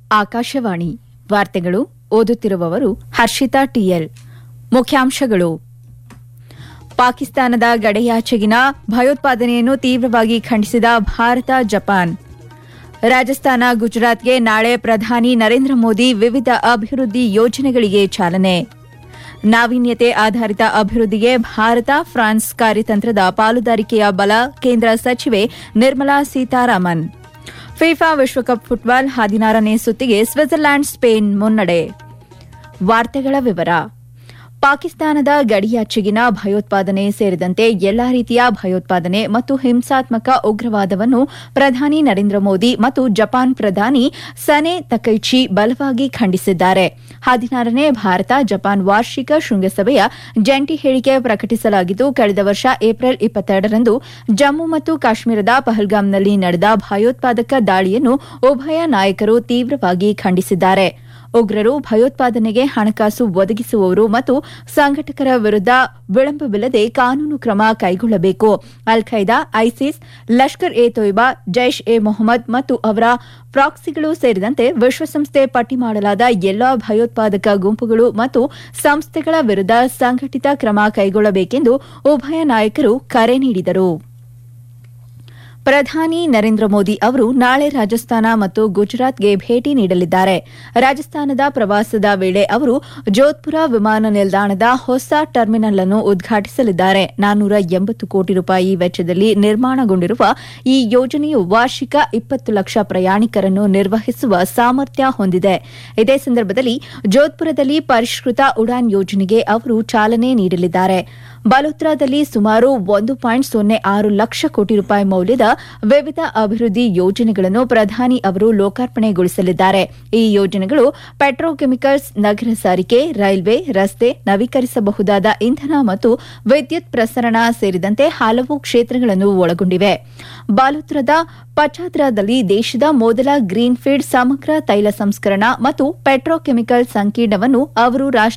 ಆಕಾಶವಾಣಿ ವಾರ್ತೆಗಳು ಓದುತ್ತಿರುವವರು ಹರ್ಷಿತಾ ಟಿಎಲ್ ಮುಖ್ಯಾಂಶಗಳು ಪಾಕಿಸ್ತಾನದ ಗಡಿಯಾಚೆಗಿನ ಭಯೋತ್ಪಾದನೆಯನ್ನು ತೀವ್ರವಾಗಿ ಖಂಡಿಸಿದ ಭಾರತ ಜಪಾನ್ ರಾಜಸ್ಥಾನ ಗುಜರಾತ್ಗೆ ನಾಳೆ ಪ್ರಧಾನಿ ನರೇಂದ್ರ ಮೋದಿ ವಿವಿಧ ಅಭಿವೃದ್ಧಿ ಯೋಜನೆಗಳಿಗೆ ಚಾಲನೆ ನಾವೀನ್ಯತೆ ಆಧಾರಿತ ಅಭಿವೃದ್ಧಿಗೆ ಭಾರತ ಫ್ರಾನ್ಸ್ ಕಾರ್ಯತಂತ್ರದ ಪಾಲುದಾರಿಕೆಯ ಬಲ ಕೇಂದ್ರ ಸಚಿವೆ ನಿರ್ಮಲಾ ಸೀತಾರಾಮನ್ ಫಿಫಾ ವಿಶ್ವಕಪ್ ಫುಟ್ಬಾಲ್ ಹದಿನಾರನೇ ಸುತ್ತಿಗೆ ಸ್ವಿಟ್ಜರ್ಲ್ಯಾಂಡ್ ಸ್ಪೇನ್ ಮುನ್ನಡೆ ವಾರ್ತೆಗಳ ವಿವರ ಪಾಕಿಸ್ತಾನದ ಗಡಿಯಾಚೆಗಿನ ಭಯೋತ್ಪಾದನೆ ಸೇರಿದಂತೆ ಎಲ್ಲಾ ರೀತಿಯ ಭಯೋತ್ಪಾದನೆ ಮತ್ತು ಹಿಂಸಾತ್ಮಕ ಉಗ್ರವಾದವನ್ನು ಪ್ರಧಾನಿ ನರೇಂದ್ರ ಮೋದಿ ಮತ್ತು ಜಪಾನ್ ಪ್ರಧಾನಿ ಸನೆ ತಕೈಚಿ ಬಲವಾಗಿ ಖಂಡಿಸಿದ್ದಾರೆ ಹದಿನಾರನೇ ಭಾರತ ಜಪಾನ್ ವಾರ್ಷಿಕ ಶೃಂಗಸಭೆಯ ಜಂಟಿ ಹೇಳಿಕೆ ಪ್ರಕಟಿಸಲಾಗಿದ್ದು ಕಳೆದ ವರ್ಷ ಏಪ್ರಿಲ್ ಇಪ್ಪತ್ತೆರಡರಂದು ಜಮ್ಮು ಮತ್ತು ಕಾಶ್ಮೀರದ ಪಹಲ್ಗಾಮ್ನಲ್ಲಿ ನಡೆದ ಭಯೋತ್ಪಾದಕ ದಾಳಿಯನ್ನು ಉಭಯ ನಾಯಕರು ತೀವ್ರವಾಗಿ ಖಂಡಿಸಿದ್ದಾರೆ ಉಗ್ರರು ಭಯೋತ್ಪಾದನೆಗೆ ಹಣಕಾಸು ಒದಗಿಸುವವರು ಮತ್ತು ಸಂಘಟಕರ ವಿರುದ್ಧ ವಿಳಂಬವಿಲ್ಲದೆ ಕಾನೂನು ಕ್ರಮ ಕೈಗೊಳ್ಳಬೇಕು al Qaeda ISIS Lashkar e Taiba Jaish e Mohammed ಮತ್ತು ಅವರ ಪ್ರಾಕ್ಸಿಗಳು ಸೇರಿದಂತೆ ವಿಶ್ವಸಂಸ್ಥೆ ಪಟ್ಟಿ ಮಾಡಲಾದ ಎಲ್ಲಾ ಭಯೋತ್ಪಾದಕ ಗುಂಪುಗಳು ಮತ್ತು ಸಂಸ್ಥೆಗಳ ವಿರುದ್ಧ ಸಂಘಟಿತ ಕ್ರಮ ಕೈಗೊಳ್ಳಬೇಕೆಂದು ಉಭಯ ನಾಯಕರು ಕರೆ ನೀಡಿದರು ಪ್ರಧಾನಿ ನರೇಂದ್ರ ಮೋದಿ ಅವರು ನಾಳೆ ರಾಜಸ್ಥಾನ ಮತ್ತು ಗುಜರಾತ್ಗೆ ಭೇಟಿ ನೀಡಲಿದ್ದಾರೆ ರಾಜಸ್ಥಾನದ ಪ್ರವಾಸದ ವೇಳೆ ಅವರು ಜೋಧ್ಪುರ ವಿಮಾನ ನಿಲ್ದಾಣದ ಹೊಸ ಟರ್ಮಿನಲ್ ಅನ್ನು ಉದ್ಘಾಟಿಸಲಿದ್ದಾರೆ ನಾನ್ನೂರ ಎಂಬತ್ತು ಕೋಟಿ ರೂಪಾಯಿ ವೆಚ್ಚದಲ್ಲಿ ನಿರ್ಮಾಣಗೊಂಡಿರುವ ಈ ಯೋಜನೆಯು ವಾರ್ಷಿಕ ಇಪ್ಪತ್ತು ಲಕ್ಷ ಪ್ರಯಾಣಿಕರನ್ನು ನಿರ್ವಹಿಸುವ ಸಾಮರ್ಥ್ಯ ಹೊಂದಿದೆ ಇದೇ ಸಂದರ್ಭದಲ್ಲಿ ಜೋಧ್ಪುರದಲ್ಲಿ ಪರಿಷ್ಕೃತ ಉಡಾನ್ ಯೋಜನೆಗೆ ಅವರು ಚಾಲನೆ ನೀಡಲಿದ್ದಾರೆ ಬಲೋತ್ರಾದಲ್ಲಿ ಸುಮಾರು ಒಂದು ಪಾಯಿಂಟ್ ಸೊನ್ನೆ ಆರು ಲಕ್ಷ ಕೋಟಿ ರೂಪಾಯಿ ಮೌಲ್ಯದ ವಿವಿಧ ಅಭಿವೃದ್ಧಿ ಯೋಜನೆಗಳನ್ನು ಪ್ರಧಾನಿ ಅವರು ಲೋಕಾರ್ಪಣೆಗೊಳಿಸಲಿದ್ದಾರೆ ಈ ಯೋಜನೆಗಳು ಪೆಟ್ರೋಕೆಮಿಕಲ್ಸ್ ನಗರ ಸಾರಿಗೆ ರೈಲ್ವೆ ರಸ್ತೆ ನವೀಕರಿಸಬಹುದಾದ ಇಂಧನ ಮತ್ತು ವಿದ್ಯುತ್ ಪ್ರಸರಣ ಸೇರಿದಂತೆ ಹಲವು ಕ್ಷೇತ್ರಗಳನ್ನು ಒಳಗೊಂಡಿವೆ ಬಾಲೋತ್ರದ ಪಚಾದ್ರಾದಲ್ಲಿ ದೇಶದ ಮೊದಲ ಗ್ರೀನ್ಫೀಲ್ಡ್ ಸಮಗ್ರ ತೈಲ ಸಂಸ್ಕರಣಾ ಮತ್ತು ಪೆಟ್ರೋಕೆಮಿಕಲ್ ಸಂಕೀರ್ಣವನ್ನು ಅವರು ರಾಷ್ಟ